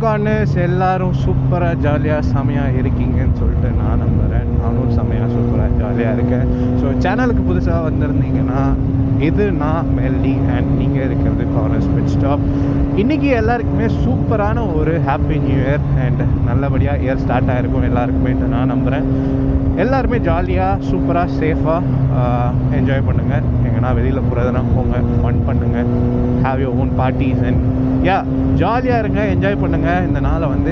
Corners எல்லாரும் சூப்பராக ஜாலியாக செமையாக இருக்கீங்கன்னு சொல்லிட்டு நான் நம்புகிறேன் நானும் செமையாக சூப்பராக ஜாலியாக இருக்கேன் ஸோ சேனலுக்கு புதுசாக வந்திருந்தீங்கன்னா இது நான் மெல்டி அண்ட் நீங்கள் இருக்கிறது கார்னர்ஸ் பெட் ஸ்டாப் இன்றைக்கி எல்லாருக்குமே சூப்பரான ஒரு ஹாப்பி நியூ இயர் அண்ட் நல்லபடியாக இயர் ஸ்டார்ட் ஆகிருக்கும் எல்லாருக்குமே நான் நம்புகிறேன் எல்லாருமே ஜாலியாக சூப்பராக சேஃபாக என்ஜாய் பண்ணுங்கள் எங்கன்னா வெளியில் போகிறதுனா போங்க ஃபன் பண்ணுங்கள் have your own parties and yeah ஜாலியாக இருங்க என்ஜாய் பண்ணுங்கள் இந்த நாளை வந்து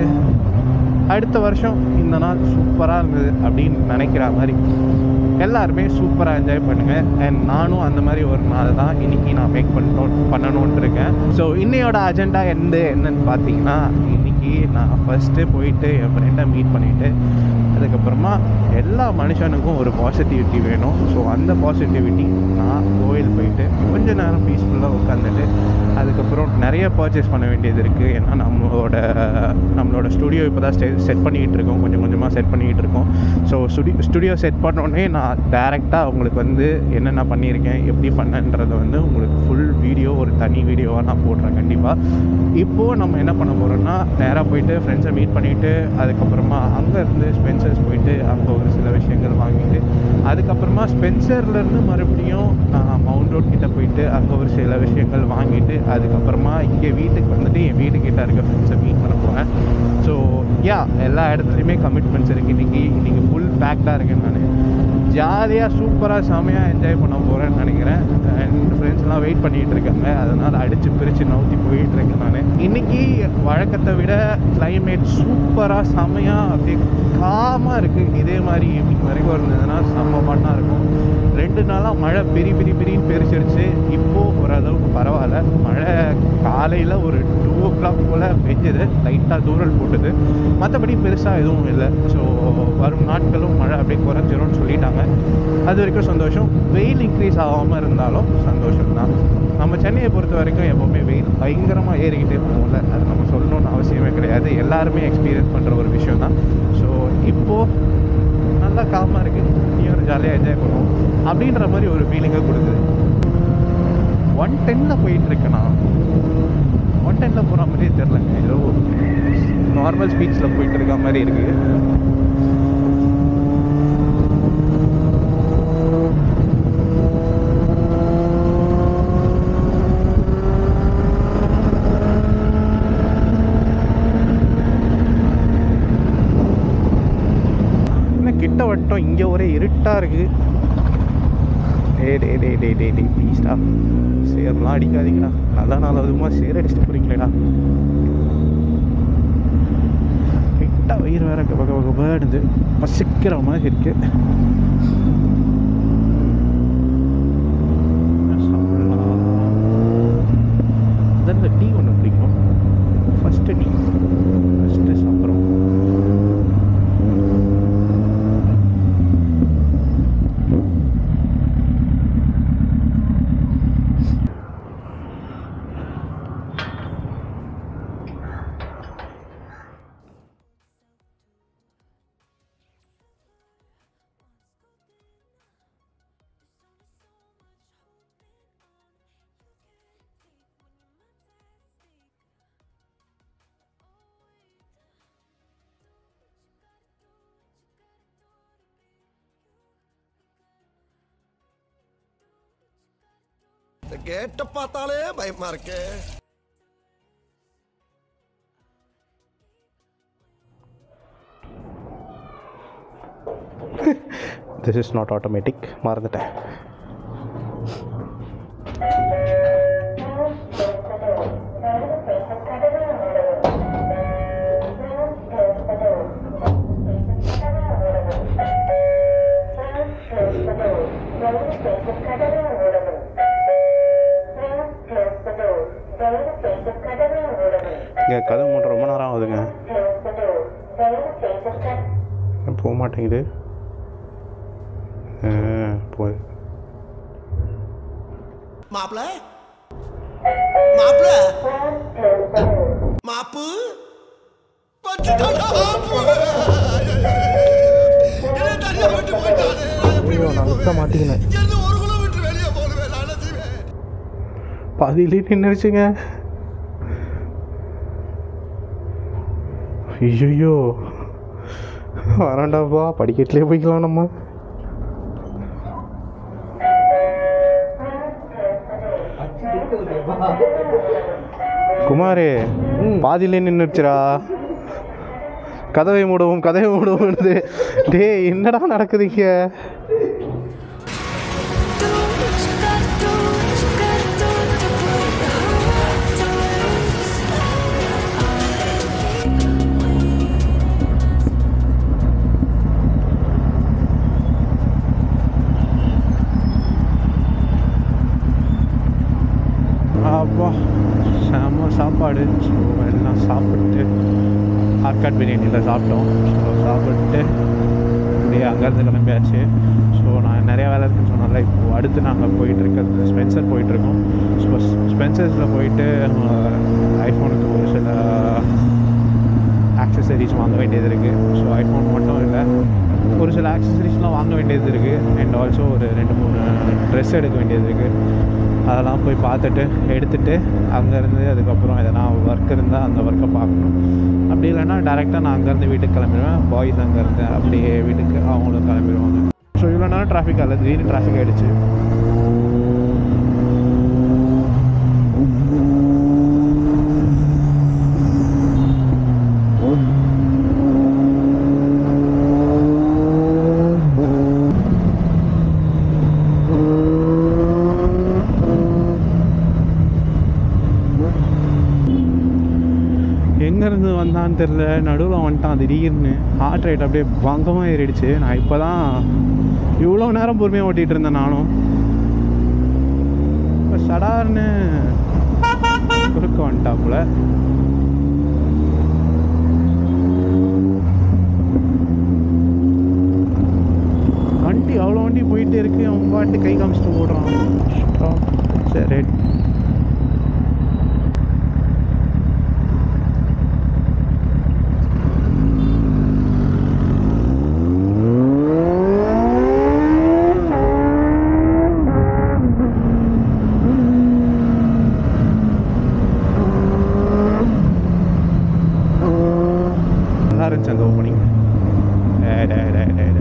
அடுத்த வருஷம் இந்த நாள் சூப்பராக இருந்தது அப்படின்னு நினைக்கிற மாதிரி எல்லாருமே சூப்பராக என்ஜாய் பண்ணுங்கள் அண்ட் நானும் அந்த மாதிரி ஒரு நாள் தான் இன்றைக்கி நான் மேக் பண்ணணும் பண்ணணுன்ட்டு இருக்கேன் ஸோ இன்னையோட அஜெண்டா எந்த என்னன்னு பார்த்தீங்கன்னா இன்றைக்கி நான் ஃபஸ்ட்டு போயிட்டு என் ஃப்ரெண்டை மீட் பண்ணிவிட்டு அதுக்கப்புறமா எல்லா மனுஷனுக்கும் ஒரு பாசிட்டிவிட்டி வேணும் ஸோ அந்த பாசிட்டிவிட்டி நான் கோயில் போயிட்டு கொஞ்ச நேரம் பீஸ்ஃபுல்லாக உட்காந்துட்டு அதுக்கப்புறம் நிறைய பர்ச்சேஸ் பண்ண வேண்டியது இருக்குது ஏன்னா நம்மளோட நம்மளோட ஸ்டுடியோ இப்போ தான் ஸ்டே செட் பண்ணிக்கிட்டு இருக்கோம் கொஞ்சம் கொஞ்சமாக செட் பண்ணிக்கிட்டு இருக்கோம் ஸோ ஸ்டுடியோ ஸ்டுடியோ செட் பண்ணோடனே நான் டேரெக்டாக உங்களுக்கு வந்து என்னென்ன பண்ணியிருக்கேன் எப்படி பண்ணேன்றதை வந்து உங்களுக்கு ஃபுல் வீடியோ ஒரு தனி வீடியோவாக நான் போடுறேன் கண்டிப்பாக இப்போது நம்ம என்ன பண்ண போகிறோம்னா நேராக போயிட்டு ஃப்ரெண்ட்ஸை மீட் பண்ணிவிட்டு அதுக்கப்புறமா அங்கேருந்து ஸ்பென்சர்ஸ் போயிட்டு அங்கே ஒரு சில விஷயங்கள் வாங்கிட்டு அதுக்கப்புறமா ஸ்பென்சர்லேருந்து மறுபடியும் நான் மவுண்ட் ரோட் கிட்ட போயிட்டு அங்கே ஒரு சில விஷயங்கள் வாங்கிட்டு அதுக்கப்புறமா இங்கே வீட்டுக்கு வந்துட்டு என் வீட்டுக்கிட்ட இருக்க ஃப்ரெண்ட்ஸை மீட் பண்ண போகிறேன் ஸோ யா எல்லா இடத்துலையுமே கமிட்மெண்ட்ஸ் இருக்குது இன்றைக்கி இன்றைக்கி ஃபுல் பேக்டாக இருக்கேன் நான் ஜாலியாக சூப்பராக செமையாக என்ஜாய் பண்ண போகிறேன்னு நினைக்கிறேன் அண்ட் ஃப்ரெண்ட்ஸ்லாம் வெயிட் பண்ணிகிட்டு இருக்காங்க அதனால் அடித்து பிரித்து நவுத்தி போயிட்டு இருக்கேன் நான் இன்றைக்கி வழக்கத்தை விட கிளைமேட் சூப்பராக செமையாக அப்படியே காமாக இருக்குது இதே மாதிரி ஈவினிங் வரைக்கும் இருந்ததுன்னா செம்ம பண்ணாக இருக்கும் ரெண்டு நாளாக மழை பெரிய பெரிய பெரியன்னு பெருசிருச்சு இப்போது ஓரளவுக்கு பரவாயில்ல மழை காலையில் ஒரு டூ ஓ கிளாக் போல் பெஞ்சது லைட்டாக தூரல் போட்டுது மற்றபடி பெருசாக எதுவும் இல்லை ஸோ வரும் நாட்களும் மழை அப்படியே குறைஞ்சிரும்னு சொல்லிட்டாங்க அது வரைக்கும் சந்தோஷம் வெயில் இன்க்ரீஸ் ஆகாமல் இருந்தாலும் சந்தோஷம் தான் நம்ம சென்னையை பொறுத்த வரைக்கும் எப்போவுமே வெயில் பயங்கரமாக ஏறிக்கிட்டே போகும்ல அது நம்ம சொல்லணும்னு அவசியமே கிடையாது எல்லாருமே எக்ஸ்பீரியன்ஸ் பண்ணுற ஒரு விஷயம் தான் ஸோ இப்போது நல்லா காமாக இருக்குது நீயும் ஜாலியாக என்ஜாய் பண்ணுவோம் அப்படின்ற மாதிரி ஒரு ஃபீலிங்கை கொடுக்குது ஒன் டென்னில் போயிட்டுருக்கேண்ணா ஒன் டென்னில் போகிற மாதிரியே தெரிலங்க ஏதோ நார்மல் ஸ்பீச்சில் போயிட்டு இருக்க மாதிரி இருக்குது என்ன கிட்ட வட்டம் இங்கே ஒரே இருட்டாக இருக்குது டே டே டே டே டே டே ப்ளீஸ்டா சேர்லாம் அடிக்காதீங்கடா நல்ல நாள் அதுமா சேர் அடிச்சுட்டு போகிறீங்களேடா கிட்ட வயிறு வேற கப கப கபாடுது பசிக்கிற மாதிரி இருக்கு என்ன சாப்பிடலாம்? முதல்ல டீ ஒன்று குடிக்கணும் ஃபஸ்ட்டு டீ ஃபஸ்ட்டு சாப்பிட்றோம் இந்த கேட்ட பார்த்தாலே பயமா இருக்கு திஸ் இஸ் நாட் ஆட்டோமேட்டிக் மறந்துட்டேன் இங்கே கதவு மூட்ட ரொம்ப நேரம் ஆகுதுங்க ஏன் போக மாட்டேங்குது ஆ, போய் மாப்பிள மாப்பிள மாப்பு பச்சுட்டாடா மாப்பு என்ன தனியா விட்டு போயிட்டானே நான் எப்படி ஐயோ, வெளிய நான் விட்ட போவேன்? மாட்டேங்கினேன். இங்கிருந்து ஒரு கிலோமீட்டர் வெளியே போடுவேன் நான் என்ன செய்வேன் பாதியிலே நின்றுச்சுங்க ஐயோ வராண்டாப்பா படிக்கட்டிலே போய்க்கலாம் நம்ம குமாரே பாதியிலே நின்றுச்சுரா கதவை மூடவும் கதவை மூடவும் டேய் என்னடா நடக்குதுங்க Do what you gotta do, what you gotta do to put your heart to rest. அப்பா செம சாப்பாடு ஸோ எல்லாம் சாப்பிட்டு ஆர்காட் பிரியாணியில் சாப்பிட்டோம் ஸோ சாப்பிட்டு அப்படியே அங்கேருந்து கிளம்பியாச்சு ஸோ நான் நிறைய வேலை இருக்குன்னு சொன்னால இப்போது அடுத்து நாங்கள் போயிட்டு இருக்கிறது ஸ்பென்சர் போயிட்டுருக்கோம் ஸோ ஸ்பென்சர்ஸில் போயிட்டு ஐஃபோனுக்கு ஒரு சில ஆக்சசரிஸ் வாங்க வேண்டியது இருக்குது ஸோ ஐஃபோன் மட்டும் இல்லை ஒரு சில ஆக்சசரிஸ்லாம் வாங்க வேண்டியது இருக்குது அண்ட் ஆல்சோ ஒரு ரெண்டு மூணு ட்ரெஸ் எடுக்க வேண்டியது இருக்குது அதெல்லாம் போய் பார்த்துட்டு எடுத்துட்டு அங்கேருந்து அதுக்கப்புறம் எதனா ஒர்க் இருந்தால் அந்த ஒர்க்கை பார்க்கணும் அப்படி இல்லைன்னா டேரெக்டாக நான் அங்கேருந்து வீட்டுக்கு கிளம்பிடுவேன் பாய்ஸ் அங்கேருந்து அப்படியே வீட்டுக்கு அவங்களும் கிளம்பிடுவாங்க ஸோ இவ்வளோ நேரம் டிராஃபிக் ஆகல திடீர்னு டிராஃபிக் ஆகிடுச்சு எங்கேருந்து வந்தான்னு தெரில நடுவில் வந்துட்டான் திடீர்னு ஹார்ட் ரேட் அப்படியே பங்கமாக ஏறிடுச்சு நான் இப்போ தான் இவ்வளோ நேரம் பொறுமையாக ஓட்டிகிட்டு இருந்தேன் நானும் இப்போ சடார்னு குறுக்க வந்துட்டாப்புல வண்டி அவ்வளோ வண்டி போயிட்டே இருக்கு அவன் பாட்டு கை காமிச்சிட்டு ஓடுறான் Stop. சரி நல்லா இருந்துச்சு அந்த opening day day day day day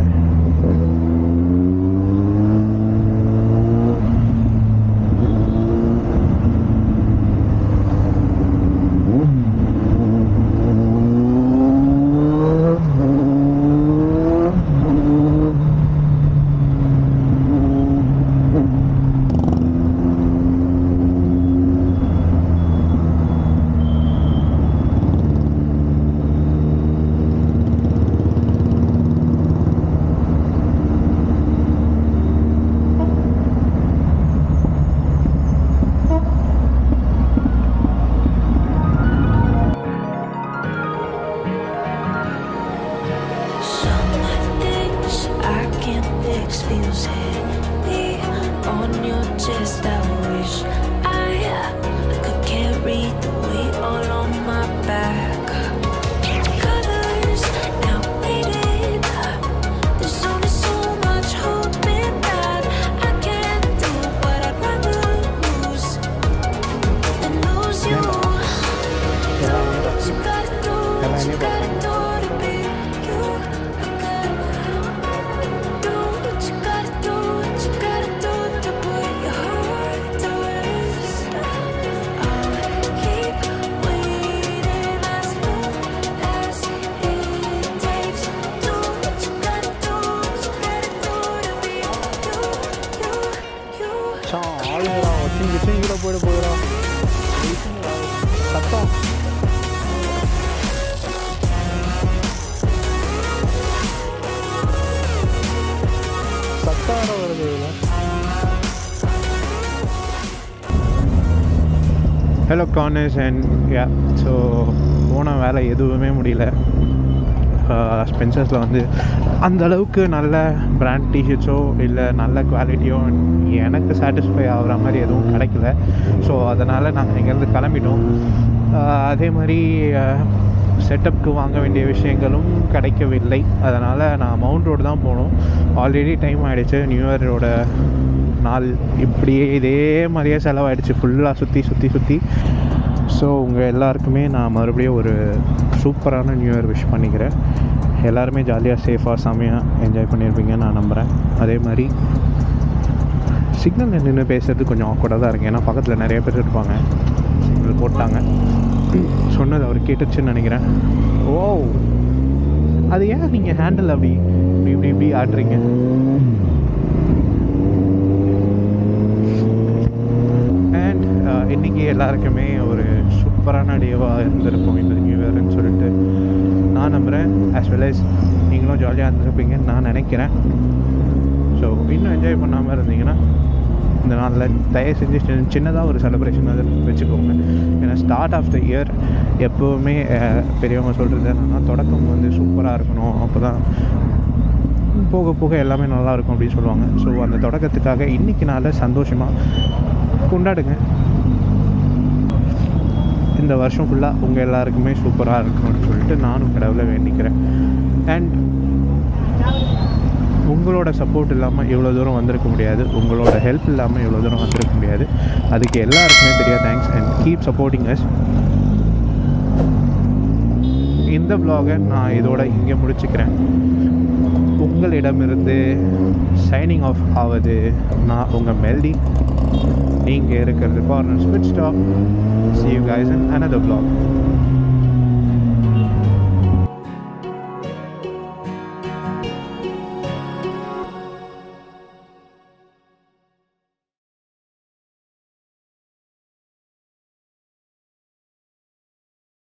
Some things I can't fix feels heavy on your chest. I wish I could carry the weight all on my back. Colors now faded. There's only so much hope in that. I can't do what I'd rather lose than lose you. Do what you gotta do, what you gotta do to be you. I gotta do what you gotta do, what you gotta do to put your heart to rest. I'll keep waiting as long as it takes. Do what you gotta do, what you gotta do to be you, you, you. சான் ஆளுங்கடா ஒட்டிங் கிட்டிங் கூட போயிட போகிறா சத்தம் சத்தம் வேற வருது இதில் hello corners and yeah so போன வேலை எதுவுமே முடியல ஸ்பென்சர்ஸில் வந்து அந்த அளவுக்கு நல்ல பிராண்ட் டிஷர்ட்ஸோ இல்லை நல்ல குவாலிட்டியோ எனக்கு சாட்டிஸ்ஃபை ஆகிற மாதிரி எதுவும் கிடைக்கல ஸோ அதனால் நாங்கள் இங்கேருந்து கிளம்பிட்டோம் ஆஹ் அதே மாதிரி செட்டப்க்கு வாங்க வேண்டிய விஷயங்களும் கிடைக்கவில்லை அதனால் நான் மவுண்ட் ரோடு தான் போனோம் ஆல்ரெடி டைம் ஆகிடுச்சு நியூ இயரோட நாள் இப்படியே இதே மாதிரியே செலவாயிடுச்சு ஃபுல்லாக சுற்றி சுற்றி சுற்றி ஸோ உங்கள் எல்லாருக்குமே நான் மறுபடியும் ஒரு சூப்பரான நியூ இயர் விஷ் பண்ணிக்கிறேன் எல்லாருமே ஜாலியாக சேஃபாக செமையாக என்ஜாய் பண்ணியிருப்பீங்கன்னு நான் நம்புகிறேன் அதே மாதிரி சிக்னலில் நின்று பேசுறது கொஞ்சம் ஆக்வர்டாக தான் இருக்குது ஏன்னா பக்கத்தில் நிறைய பேர் இருப்பாங்க சிக்னல் போட்டாங்க சொன்னது அவர் கேட்டுச்சுன்னு நினைக்கிறேன் ஓ அது ஏன் நீங்கள் ஹேண்டில் அப்படி இப்படி இப்படி இப்படி ஆடுறீங்க அண்ட் இன்றைக்கி எல்லாருக்குமே ஒரு சூப்பரான டேவாக இருந்திருக்கும் இந்த நியூ இயர்னு சொல்லிட்டு நான் நம்புகிறேன் ஆஸ் வெல் as நீங்களும் ஜாலியாக இருந்திருப்பீங்கன்னு நான் நினைக்கிறேன் ஸோ இன்னும் என்ஜாய் பண்ணாமல் இருந்தீங்கன்னா இந்த நாளில் தயவு செஞ்சு சின்ன- சின்னதாக ஒரு செலிப்ரேஷன் வந்து வச்சுக்கோங்க ஏன்னா ஸ்டார்ட் ஆஃப் த இயர் எப்போவுமே அஹ், பெரியவங்க சொல்கிறது என்னன்னா தொடக்கம் வந்து சூப்பராக இருக்கணும் அப்போ தான் போக போக எல்லாமே நல்லா இருக்கும் அப்படின்னு சொல்லுவாங்க ஸோ அந்த தொடக்கத்துக்காக இன்னைக்கு நாளில் சந்தோஷமாக கொண்டாடுங்க இந்த வருஷம் ஃபுல்லாக உங்கள் எல்லாருக்குமே சூப்பராக இருக்கணும்னு சொல்லிட்டு நானும் கடவுளை வேண்டிக்கிறேன் அண்ட் உங்களோட சப்போர்ட் இல்லாமல் இவ்வளோ தூரம் வந்திருக்க முடியாது உங்களோட ஹெல்ப் இல்லாமல் இவ்வளோ தூரம் வந்திருக்க முடியாது அதுக்கு எல்லாருக்குமே பெரிய thanks and keep supporting us இந்த vlog-அ நான் இதோட இங்கே முடிச்சுக்கிறேன் உங்களிடமிருந்து சைனிங் ஆஃப் ஆவது நான் உங்கள் மெல்டி நீங்கள் இருக்கிறது foreigner spit stop see you guys in another vlog